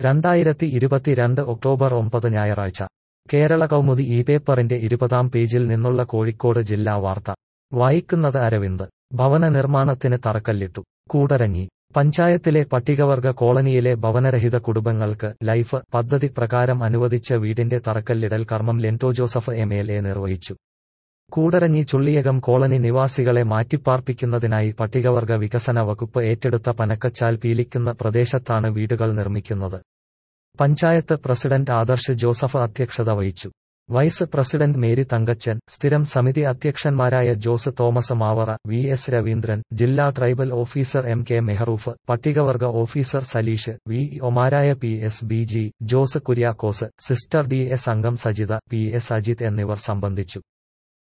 രണ്ടായിരത്തി ഇരുപത്തിരണ്ട് ഒക്ടോബർ ഒമ്പത് ഞായറാഴ്ച കേരള കൗമുദി ഈ പേപ്പറിന്റെ ഇരുപതാം പേജിൽ നിന്നുള്ള കോഴിക്കോട് ജില്ലാ വാർത്ത വായിക്കുന്നത് അരവിന്ദ് ഭവന നിർമ്മാണത്തിന് തറക്കല്ലിട്ടു കൂടരഞ്ഞി പഞ്ചായത്തിലെ പട്ടികവർഗ കോളനിയിലെ ഭവനരഹിത കുടുംബങ്ങൾക്ക് ലൈഫ് പദ്ധതി പ്രകാരം അനുവദിച്ച വീടിന്റെ തറക്കല്ലിടൽ കർമ്മം Linto Joseph M L A നിർവഹിച്ചു കൂടരഞ്ഞി ചുള്ളിയകം കോളനി നിവാസികളെ മാറ്റിപ്പാർപ്പിക്കുന്നതിനായി പട്ടികവർഗ വികസന വകുപ്പ് ഏറ്റെടുത്ത പനക്കച്ചാൽ പീലിക്കുന്ന പ്രദേശത്താണ് വീടുകൾ നിർമ്മിക്കുന്നത് പഞ്ചായത്ത് പ്രസിഡന്റ് ആദർശ് ജോസഫ് അധ്യക്ഷത വഹിച്ചു വൈസ് പ്രസിഡന്റ് മേരി തങ്കച്ചൻ സ്ഥിരം സമിതി അധ്യക്ഷന്മാരായ Jose Thomas Mavara V S Raveendran ജില്ലാ tribal officer M K Mehroof പട്ടികവർഗ ഓഫീസർ സലീഷ് വി ഒമാരായ P S B G Jose Kuriakose sister D S അംഗം സജിത പി എസ് അജിത് എന്നിവർ സംബന്ധിച്ചു